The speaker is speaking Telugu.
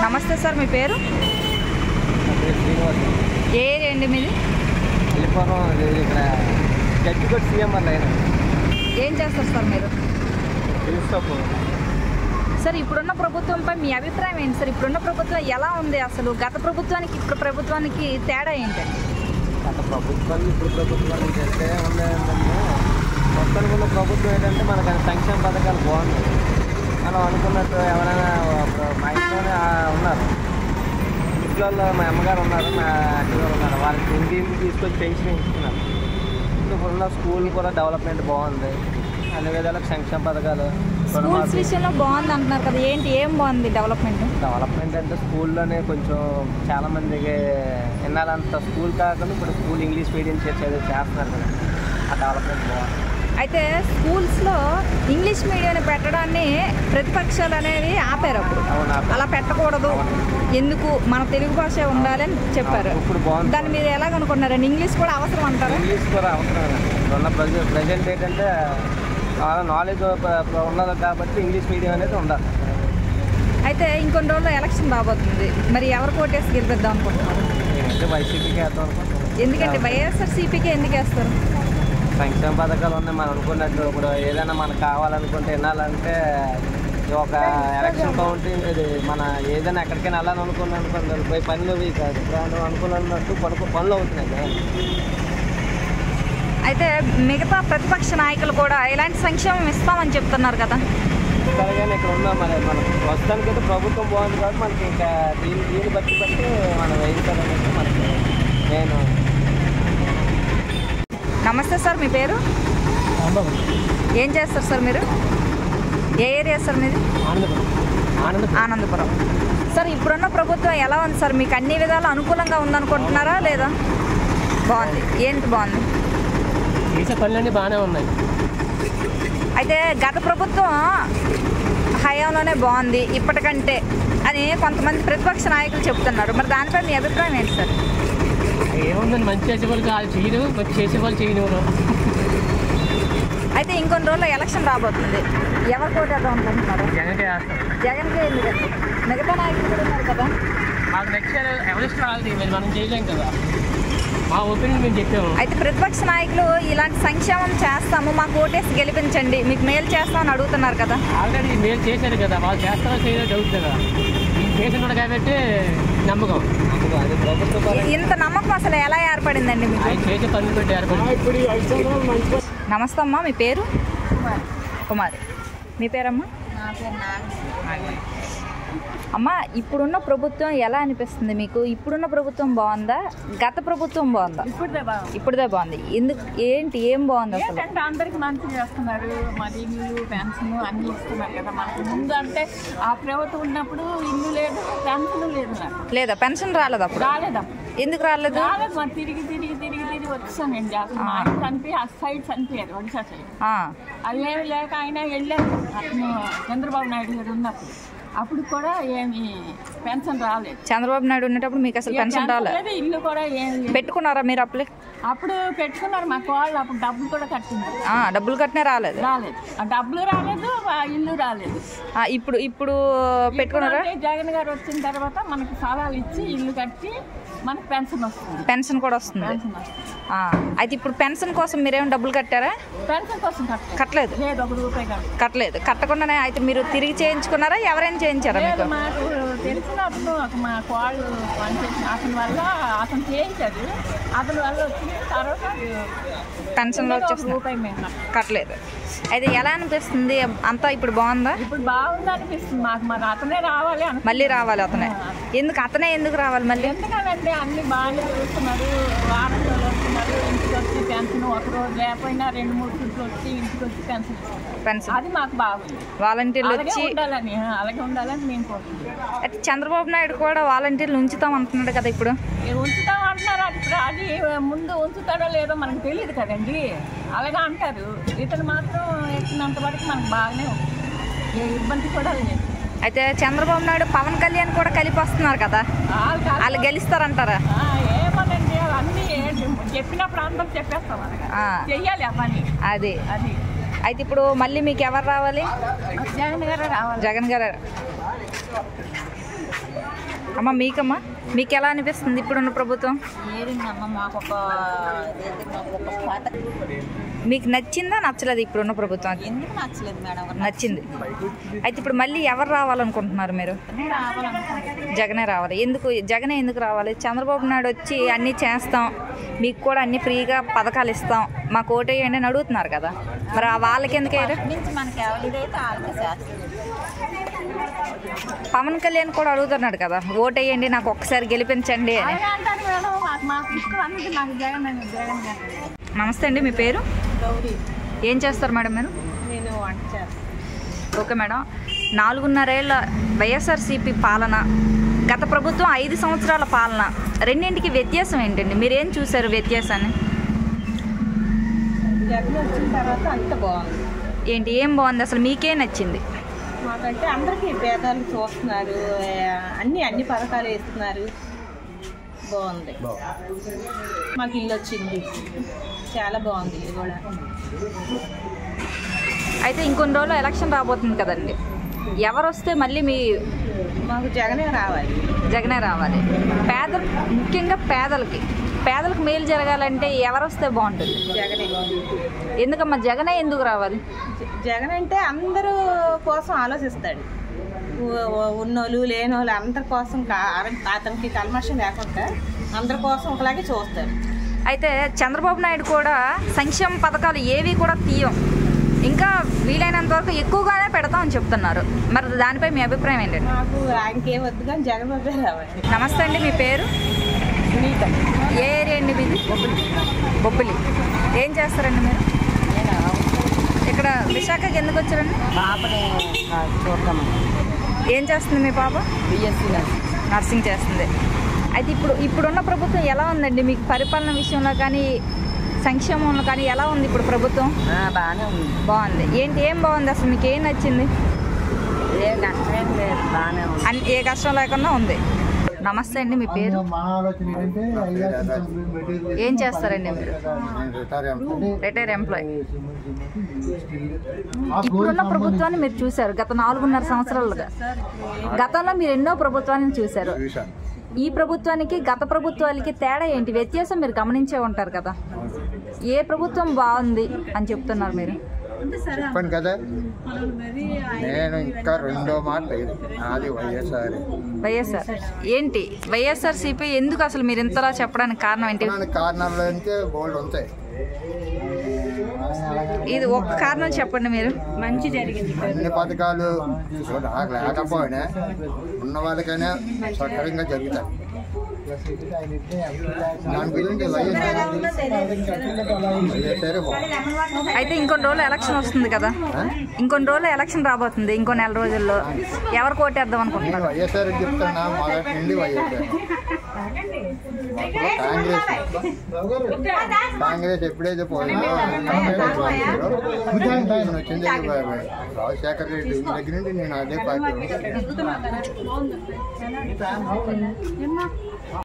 నమస్తే సార్ మీ పేరు నా పేరు శ్రీనివాస్ ఏ ఏరియా అండి మీది వెళ్ళిపోవడం ఇది ఇక్కడ గట్టికొట్టి సీఎంఆర్ లైన్ ఏం చేస్తారు సార్ మీరు తెలుస్తాపు సార్ ఇప్పుడున్న ప్రభుత్వంపై మీ అభిప్రాయం ఏంటి సార్ ఇప్పుడున్న ప్రభుత్వం ఎలా ఉంది అసలు గత ప్రభుత్వానికి ఇప్పుడు ప్రభుత్వానికి తేడా ఏంటండి గత ప్రభుత్వాన్ని ఇప్పుడు ప్రభుత్వాన్ని చేస్తే ఉంది ఏంటంటే మొత్తానికి ఉన్న ప్రభుత్వం ఏంటంటే మనకు అన్ని సంక్షేమ పథకాలు బాగున్నాయి మనం అనుకున్నట్టు ఎవరైనా ఇప్పుడు మా ఇంట్లోనే ఆ ఉన్నారు ఇంట్లో మా అమ్మగారు ఉన్నారు మా అక్కగారు ఉన్నారు వాళ్ళకి ఇంటి ఇంటికి తీసుకొచ్చి పెన్షన్ ఇస్తున్నారు ఇప్పుడున్న స్కూల్ కూడా డెవలప్మెంట్ బాగుంది అన్ని విధాలకు సంక్షేమ పథకాలు స్కూల్స్ రుణమాఫీ విషయంలో బాగుంది అంటున్నారు కదా ఏంటి ఏం బాగుంది డెవలప్మెంట్ డెవలప్మెంట్ అంటే స్కూల్లోనే కొంచెం చాలా మందికి వినాలంత స్కూల్ కాకుండా ఇప్పుడు స్కూల్ ఇంగ్లీష్ మీడియం చేసి చదివి చేస్తున్నారు కదా ఆ డెవలప్మెంట్ బాగుంది అయితే స్కూల్స్లో ఇంగ్లీష్ మీడియం పెట్టడాన్ని ప్రతిపక్షాలు అనేవి ఆపారు అప్పుడు అవునా అలా పెట్టకూడదు ఎందుకు మన తెలుగు భాష ఉండాలి అని చెప్పారు ఇప్పుడు బాగుంది దాన్ని మీరు ఎలాగనుకున్నారండి ఇంగ్లీష్ కూడా అవసరం అంటారా ఇంగ్లీష్ కూడా అవసరం ఇప్పుడున్న ప్రజెంట్ ప్రజెంట్ ఏంటంటే చాలా నాలెడ్జ్ ఉన్నది కాబట్టి ఇంగ్లీష్ మీడియం అనేది ఉండాలి అయితే ఇంకొన్ని రోజుల్లో ఎలక్షన్ రాబోతుంది మరి ఎవరు కోటేసి గెలిపిద్దాం అనుకుంటున్నారు నేనైతే వైసీపీకి వేద్దాం అనుకుంటున్నాను ఎందుకంటే వైఎస్ఆర్సీపీకి ఎందుకు వేస్తారు సంక్షేమ పథకాలు ఉన్నాయి మనం అనుకున్నట్టు ఇప్పుడు ఏదైనా మనకు కావాలనుకుంటే వినాలంటే ఇది ఒక ఎలక్షన్ కౌంటింగ్ ఇది మన ఏదైనా ఎక్కడికైనా వెళ్ళాలని అనుకున్నాను అనుకోండి పోయి పనులు ఇవి కాదు ఇప్పుడు అనుకున్నట్టు పనులు పనులు అవుతున్నాయి కదా అయితే మిగతా ప్రతిపక్ష నాయకులు కూడా ఇలాంటి సంక్షేమం ఇస్తామని చెప్తున్నారు కదా సరే కానీ ఇక్కడ ఉన్న మన మన ప్రస్తుతానికి అయితే ప్రభుత్వం బాగుంది కాబట్టి మనకి ఇంకా దీన్ని దీన్ని బట్టి బట్టి మనం వేయించాలనేది మనకి నేను నమస్తే సార్ మీ పేరు ఏం చేస్తారు సార్ మీరు ఏ ఏరియా సార్ మీది ఆనందపురం ఆనందపురం ఆనందపురం సార్ ఇప్పుడున్న ప్రభుత్వం ఎలా ఉంది సార్ మీకు అన్ని విధాలు అనుకూలంగా ఉందనుకుంటున్నారా లేదా బాగుంది ఏంటి బాగుంది చేసే పనులన్నీ బాగానే ఉన్నాయి అయితే గత ప్రభుత్వం హయాంలోనే బాగుంది ఇప్పటికంటే అని కొంతమంది ప్రతిపక్ష నాయకులు చెప్తున్నారు మరి దానిపై మీ అభిప్రాయం ఏంటి సార్ ఏముందని మంచి చేసే వాళ్ళు వాళ్ళు చేయరు మంచి చేసే వాళ్ళు చేయనివ్వరు అయితే ఇంకొన్ని రోజుల్లో ఎలక్షన్ రాబోతుంది ఎవరు కోటేద్దాం అనుకుంటున్నారు జగన్కే వేస్తాం జగన్కే ఎందుకండి మిగతా నాయకులు కూడా ఉన్నారు కదా మాకు నెక్స్ట్ ఎవరు ఇష్టం వాళ్ళది మరి మనం చేయలేం కదా మా ఒపీనియన్ మేము చెప్పాము అయితే ప్రతిపక్ష నాయకులు ఇలాంటి సంక్షేమం చేస్తాము మాకు ఓటేసి గెలిపించండి మీకు మేలు చేస్తామని అడుగుతున్నారు కదా ఆల్రెడీ మేలు చేశారు కదా వాళ్ళు చేస్తారో చేయదో డౌట్ కదా మేము చేసినాడు కాబట్టి నమ్మకం అది ప్రభుత్వ ఇంత నమ్మకం అసలు ఎలా ఏర్పడిందండి మీకు ఆయన చేసే పనులు పెట్టి ఏర్పడి నమస్తే అమ్మా మీ పేరు కుమారి మీ పేరమ్మా అమ్మ ఇప్పుడున్న ప్రభుత్వం ఎలా అనిపిస్తుంది మీకు ఇప్పుడున్న ప్రభుత్వం బాగుందా గత ప్రభుత్వం బాగుందా ఇప్పుడే బాగుంది ఇప్పుడుదే బాగుంది ఎందుకు ఏంటి ఏం బాగుంది అసలు ఏంటంటే అందరికి మంచి చేస్తున్నారు మరి ఇల్లు పెన్షన్ అన్ని ఇస్తున్నారు కదా మనకు ముందు అంటే ఆ ప్రభుత్వం ఉన్నప్పుడు ఇల్లు లేదు పెన్షన్ లేదు నాకు లేదా పెన్షన్ రాలేదు అప్పుడు రాలేదప్పుడు ఎందుకు రాలేదు రాలేదు మరి తిరిగి తిరిగి తిరిగి తిరిగి వచ్చానండి అసలు మా ఆయన చనిపోయి ఆ సైడ్ చనిపోయారు ఒడిశా సైడ్ ఆ, అదేమి లేక ఆయన వెళ్ళారు అతను చంద్రబాబు నాయుడు గారు ఉన్నప్పుడు అప్పుడు కూడా ఏమి పెన్షన్ రాలేదు చంద్రబాబు నాయుడు ఉండేటప్పుడు మీకు అసలు పెన్షన్ రాలేదు లేదు ఇల్లు కూడా ఏం లేదు పెట్టుకున్నారా మీరు అప్లై అప్పుడు పెట్టుకున్నారు మా కోళ్ళు అప్పుడు డబ్బులు కూడా కట్టింది ఆ, డబ్బులు కట్టినా రాలేదు రాలేదు ఆ డబ్బులు రాలేదు ఆ ఇల్లు రాలేదు ఆ, ఇప్పుడు ఇప్పుడు పెట్టుకున్నారా అంటే జగన్ గారు వచ్చిన తర్వాత మనకు స్థలాలు ఇచ్చి ఇల్లు కట్టి మనకు పెన్షన్ వస్తుంది పెన్షన్ కూడా వస్తుంది పెన్షన్ వస్తుంది ఆ, అయితే ఇప్పుడు పెన్షన్ కోసం మీరేం డబ్బులు కట్టారా పెన్షన్ కోసం కట్టలేదు కట్టలేదు లేదు ఒక రూపాయి కాదు కట్టలేదు కట్టకుండానే అయితే మీరు తిరిగి చేయించుకున్నారా ఎవరైనా చేయించారా లేదు మీకు మాకు తెలిసినప్పుడు ఒక మా కోళ్ళు పనిచేసిన అతని వల్ల అతను చేయించాడు అతని వల్ల వచ్చిన తర్వాత పెన్షన్లో ఒక వచ్చేస్తుంది రూపాయి మేము కట్టాం. కట్టలేదు అయితే ఎలా అనిపిస్తుంది అంతా ఇప్పుడు బాగుందా ఇప్పుడు బాగుంది అనిపిస్తుంది మాకు మరి అతనే రావాలి అని మళ్ళీ రావాలి అతనే ఎందుకు అతనే ఎందుకు రావాలి మళ్ళీ ఎందుకనంటే అన్ని బాగానే చూస్తున్నారు వారంలో వస్తున్నారు ఇంటికి వచ్చి పెన్షన్ ఒక రోజు లేకపోయినా రెండు మూడు రోజులు వచ్చి ఇంటికి వచ్చి పెన్షన్ ఇస్తున్నారు. పెన్షన్ అది మాకు బాగుంది వాలంటీర్లు అలాగే వచ్చి ఉండాలని ఆ, అలాగే ఉండాలని మేము కోరుకుంటున్నాం అయితే చంద్రబాబు నాయుడు కూడా వాలంటీర్లు ఉంచుతాం అంటున్నాడు కదా ఇప్పుడు ఏ ఉంచుతాం అంటున్నారు అది ఇప్పుడు అది ముందు ఉంచుతాడో లేదో మనకు తెలియదు కదండి అలాగే అంటారు ఇతను మాత్రం ఎక్కినంత వరకు మనకు బాగానే ఉంది ఏ ఇబ్బంది కూడా లేదు అయితే చంద్రబాబు నాయుడు పవన్ కళ్యాణ్ కూడా కలిపి వస్తున్నారు కదా వాళ్ళు కాదు. వాళ్ళు గెలుస్తారంటారా ఆ, ఏమోనండి అన్నీ చెప్పినప్పుడు అందరూ చెప్పేస్తాం అలాగా ఆ. చెయ్యాలి ఆ పని అది అది అయితే ఇప్పుడు మళ్ళీ మీకు ఎవరు రావాలి జగన్ గారు రావాలి జగన్ గారు అమ్మ మీకమ్మా మీకు ఎలా అనిపిస్తుంది ఇప్పుడున్న ప్రభుత్వం ఏరిందమ్మా మాకు ఒక ఇదేంటి, మాకు ఒక పాత మీకు నచ్చిందా నచ్చలేదు ఇప్పుడున్న ప్రభుత్వం ఎందుకు నచ్చలేదు మేడం నచ్చింది అయితే ఇప్పుడు మళ్ళీ ఎవరు రావాలనుకుంటున్నారు మీరు నచ్చనే రావాలనుకుంటున్నాను జగనే రావాలి ఎందుకు జగనే ఎందుకు రావాలి చంద్రబాబు నాయుడు వచ్చి అన్నీ చేస్తాం మీకు కూడా అన్ని ఫ్రీగా పథకాలు ఇస్తాం మాకు ఓటేయండి అని అడుగుతున్నారు కదా మరి ఆ వాళ్ళకి ఎందుకు వేయరు? నుంచి మనకి ఎవరిదైతే వాళ్ళకి చేస్తుంది పవన్ కళ్యాణ్ కూడా అడుగుతున్నాడు కదా ఓటేయండి నాకు ఒక్కసారి గెలిపించండి అని ఆయన అంటారు మేడం మాకు మాకు ఇష్టం అన్నది నాకు జగన్ అని జగన్ గారు నమస్తే అండి మీ పేరు గౌరీ ఏం చేస్తారు మేడం మీరు నేను వంట చేస్తాను ఓకే మేడం నాలుగున్నరేళ్ల వైఎస్ఆర్సీపీ పాలన గత ప్రభుత్వం ఐదు సంవత్సరాల పాలన రెండింటికి వ్యత్యాసం ఏంటండి మీరేం చూశారు వ్యత్యాసాన్ని జగన్ వచ్చిన తర్వాత అంత బాగుంది ఏంటి ఏం బాగుంది అసలు మీకే నచ్చింది మాకంటే అందరికీ పేదలు చూస్తున్నారు ఆ, అన్ని అన్ని పథకాలు వేస్తున్నారు బాగుంది మాకు ఇల్లు వచ్చింది చాలా బాగుంది ఇది కూడా అయితే ఇంకొన్ని రోజులు ఎలక్షన్ రాబోతుంది కదండి ఎవరు వస్తే మళ్ళీ మీ మాకు జగనే రావాలి జగనే రావాలి పేదలు ముఖ్యంగా పేదలకి పేదలకు మేలు జరగాలంటే ఎవరు వస్తే బాగుంటుంది జగనే ఎందుకమ్మా జగనే ఎందుకు రావాలి జ- జగన్ అంటే అందరూ కోసం ఆలోచిస్తాడు ఉ- ఉ- ఉన్నోళ్ళు లేనోళ్ళు అందరి కోసం కా- అర- అతనికి కల్మషం లేకుండా అందరి కోసం ఒకలాగే చూస్తాడు అయితే చంద్రబాబు నాయుడు కూడా సంక్షేమ పథకాలు ఏవి కూడా తీయం ఇంకా వీలైనంత వరకు ఎక్కువగానే పెడతామని చెప్తున్నారు మరి దానిపై మీ అభిప్రాయం ఏంటండి మాకు ఆయనకేం వద్దు కానీ జగన్ బాబే రావాలి నమస్తే అండి మీ పేరు సునీత ఏ ఏరియా అండి మీది బొబ్బిలి ఏం చేస్తారండి మీరు ఇక్కడ విశాఖకి ఎందుకు వచ్చారండి పాపని చూద్దామని ఏం చేస్తుంది మీ పాప బిఎస్సీ నర్సింగ్ చేస్తుంది అయితే ఇప్పుడు ఇప్పుడున్న ప్రభుత్వం ఎలా ఉందండి మీకు పరిపాలన విషయంలో కానీ సంక్షేమంలో కానీ ఎలా ఉంది ఇప్పుడు ప్రభుత్వం బాగానే ఉంది బాగుంది ఏంటి ఏం బాగుంది అసలు మీకు ఏం నచ్చింది ఏ కష్టమేం లేదు బాగానే ఉంది అన్ ఏ కష్టం లేకుండా ఉంది నమస్తే అండి మీ పేరు మా ఆలోచన ఏంటంటే అయ్యా కొంచెం మెటీరియల్ ఏం చేస్తారండి మీరు రిటైర్ ఎంప్లాయ్ ఇప్పుడున్న ప్రభుత్వాన్ని మీరు చూశారు గత నాలుగున్నర సంవత్సరాలుగా గతంలో మీరు ఎన్నో ప్రభుత్వాలను చూశారు ఈ ప్రభుత్వానికి గత ప్రభుత్వాలకి తేడా ఏంటి వ్యత్యాసం మీరు గమనించే ఉంటారు కదా ఏ ప్రభుత్వం బాగుంది అని చెప్తున్నారు మీరు చెప్పాను కదా నేను ఇంకా రెండో మాట లేదు నాది వైఎస్ఆర్ వైఎస్ఆర్ ఏంటి వైఎస్ఆర్ సిపి ఎందుకు అసలు మీరు ఇంతలా చెప్పడానికి కారణం ఏంటి కారణాలు అంటే బోల్డ్ ఉంటాయి ఇది ఒక్క కారణం చెప్పండి మీరు మంచి జరిగింది అన్ని పథకాలు నాకు లేకపోయినా ఉన్న వాళ్ళకైనా సక్రమంగా జరుగుతాయి దాని గురించి వైఎస్ఆర్ వైఎస్ఆర్ బాగుంది అయితే ఇంకొన్ని రోజులు ఎలక్షన్ వస్తుంది కదా ఇంకొన్ని రోజులు ఎలక్షన్ రాబోతుంది ఇంకో నెల రోజుల్లో ఎవరు కోటేద్దాం నేను అనుకుంటున్నారు వైఎస్ఆర్ చెప్తున్నా మొదటి నుండి వైఎస్ఆర్ కాంగ్రెస్ కాంగ్రెస్ ఎప్పుడైతే పోయిందో ఆయన వచ్చింది రాజశేఖర రెడ్డి దగ్గర నుండి నేను అదే పార్టీ